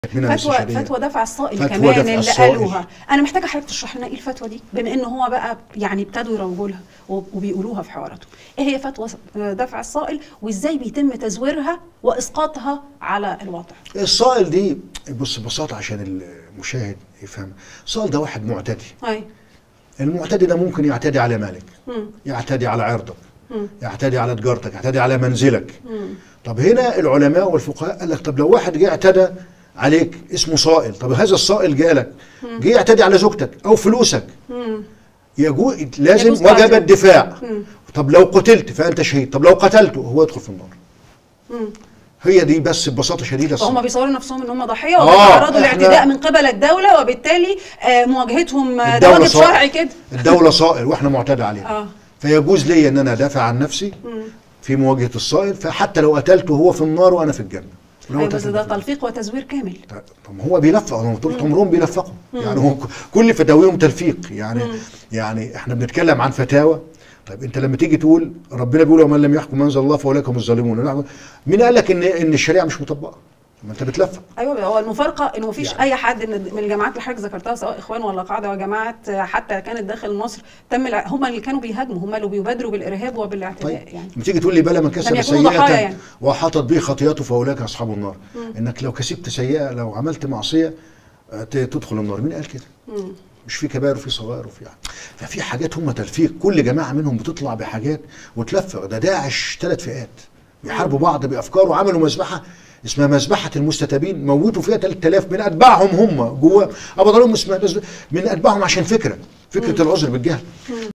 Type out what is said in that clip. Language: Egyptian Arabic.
منها فتوى الاستشارية. فتوى دفع الصائل فتوى كمان دفع اللي الصائل. قالوها انا محتاجه حضرتك تشرح لنا ايه الفتوى دي بما ان هو بقى يعني ابتدوا يروجوا لها وب- وبيقولوها في حواراتهم ايه هي فتوى دفع الصائل وازاي بيتم تزويرها واسقاطها على الوضع الصائل دي بص ببساطة عشان المشاهد يفهم الصائل ده واحد معتدي اي المعتدي ده ممكن يعتدي على مالك مم. يعتدي على عرضك مم. يعتدي على تجارتك يعتدي على منزلك مم. طب هنا العلماء والفقهاء قال لك طب لو واحد جه اعتدى عليك اسمه صائل طب هذا الصائل جالك جه يعتدي على زوجتك او فلوسك مم. يجو لازم يجوز وجب تعزيره. الدفاع مم. طب لو قتلت فانت شهيد طب لو قتلته هو يدخل في النار مم. هي دي بس ببساطه شديده فهم الصراحة. بيصوروا نفسهم ان هم ضحيه آه، وبيتعرضوا إحنا- لاعتداء من قبل الدوله وبالتالي آه، مواجهتهم آه، ده الدولة واجب صائل. شرعي كده الدوله صائل واحنا معتدى عليها اه فيجوز لي ان انا ادافع عن نفسي مم. في مواجهه الصائل فحتى لو قتلته هو في النار وانا في الجنه لو أيوة، بس قتلته ده في الجنة. تلفيق وتزوير كامل طب ما هو بيلفق هم طول عمرهم بيلفقوا يعني هو ك- كل فتاويهم تلفيق يعني يعني احنا بنتكلم عن فتاوى طيب انت لما تيجي تقول ربنا بيقول ومن لم يحكم انزل الله فاولئك هم الظالمون مين قال لك ان ان الشريعه مش مطبقه؟ ما انت بتلفق ايوه هو المفارقه انه مفيش يعني. اي حد من من الجماعات اللي حضرتك ذكرتها سواء اخوان ولا قاعده وجماعات آه، حتى كانت داخل مصر تم الع- هم اللي كانوا بيهاجموا هم اللي بيبادروا بالارهاب وبالاعتداء طيب يعني لما تيجي تقول لي بلا من كسب لم يكونوا ضحايا سيئه يعني. وحاطط به خطيئته فاولئك اصحاب النار انك لو كسبت سيئه لو عملت معصيه آه، ت- تدخل النار مين قال كده؟ مم. مش في كبائر وفي صغائر وفي يعني. ففي حاجات هم تلفيق كل جماعه منهم بتطلع بحاجات وتلفق ده داعش ثلاث فئات بيحاربوا بعض بافكار وعملوا مذبحه اسمها مذبحه المستتابين موتوا فيها 3000 من اتباعهم هم جوه ابو ظلهم اسمها من اتباعهم عشان فكره فكره العذر بالجهل